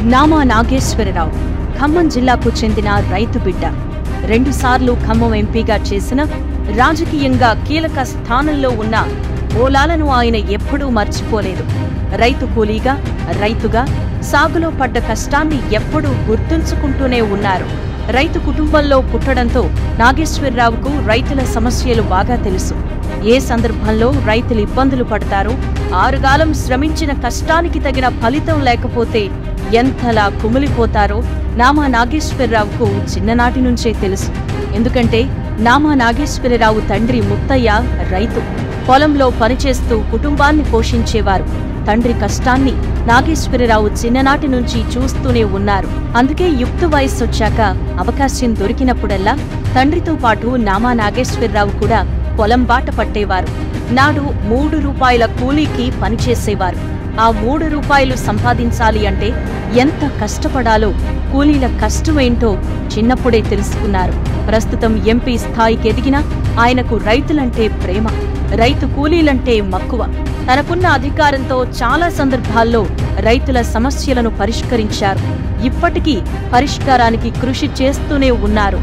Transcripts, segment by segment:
నామా నాగేశ్వరరావు ఖమ్మం జిల్లాకు చెందిన రైతు బిడ్డ రెండుసార్లు ఖమ్మం ఎంపీగా చేసిన రాజకీయంగా కీలక స్థానంలో ఉన్న ఓలాలను ఆయన ఎప్పుడూ మర్చిపోలేదు రైతు కూలీగా రైతుగా సాగులో పడ్డ కష్టాన్ని ఎప్పుడూ గుర్తుంచుకుంటూనే ఉన్నారు రైతు కుటుంబంలో పుట్టడంతో నాగేశ్వరరావుకు రైతుల సమస్యలు బాగా తెలుసు ఏ సందర్భంలో రైతులు ఇబ్బందులు పడతారో ఆరుగాలం శ్రమించిన కష్టానికి తగిన ఫలితం లేకపోతే ఎంతలా కుమిలిపోతారో నామా నాగేశ్వరరావుకు చిన్ననాటి నుంచే తెలుసు ఎందుకంటే నామా నాగేశ్వరరావు తండ్రి ముత్తయ్య రైతు పొలంలో పనిచేస్తూ కుటుంబాన్ని పోషించేవారు తండ్రి కష్టాన్ని నాగేశ్వరరావు చిన్ననాటి నుంచి చూస్తూనే ఉన్నారు అందుకే యుక్త వయస్సు వచ్చాక అవకాశం దొరికినప్పుడల్లా తండ్రితో పాటు నామా నాగేశ్వరరావు కూడా పొలం బాట పట్టేవారు నాడు మూడు రూపాయల కూలీకి పనిచేసేవారు ఆ మూడు రూపాయలు సంపాదించాలి అంటే ఎంత కష్టపడాలో కూలీల కష్టమేంటో చిన్నప్పుడే తెలుసుకున్నారు ప్రస్తుతం ఎంపీ స్థాయికి ఎదిగినా ఆయనకు రైతులంటే ప్రేమ రైతు కూలీలంటే మక్కువ తనకున్న అధికారంతో చాలా సందర్భాల్లో రైతుల సమస్యలను పరిష్కరించారు ఇప్పటికీ పరిష్కారానికి కృషి చేస్తూనే ఉన్నారు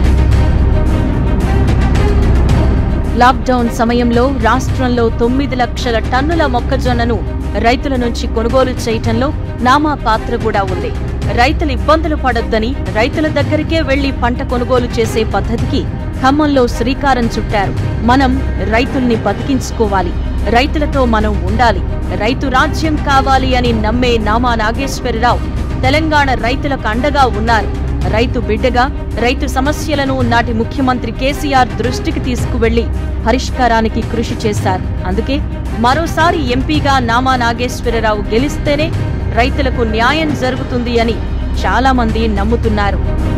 లాక్డౌన్ సమయంలో రాష్ట్రంలో తొమ్మిది లక్షల టన్నుల మొక్కజొన్నను రైతుల నుంచి కొనుగోలు చేయటంలో నామా పాత్ర కూడా ఉంది రైతులు ఇబ్బందులు పడొద్దని రైతుల దగ్గరికే వెళ్లి పంట కొనుగోలు చేసే పద్ధతికి ఖమ్మంలో శ్రీకారం చుట్టారు మనం రైతుల్ని బతికించుకోవాలి రైతులతో మనం ఉండాలి రైతు రాజ్యం కావాలి అని నమ్మే నామా నాగేశ్వరరావు తెలంగాణ రైతులకు అండగా ఉన్నారు రైతు బిడ్డగా రైతు సమస్యలను నాటి ముఖ్యమంత్రి కేసీఆర్ దృష్టికి తీసుకువెళ్లి పరిష్కారానికి కృషి చేశారు అందుకే మరోసారి ఎంపీగా నామా నాగేశ్వరరావు గెలిస్తేనే రైతులకు న్యాయం జరుగుతుంది అని చాలా మంది నమ్ముతున్నారు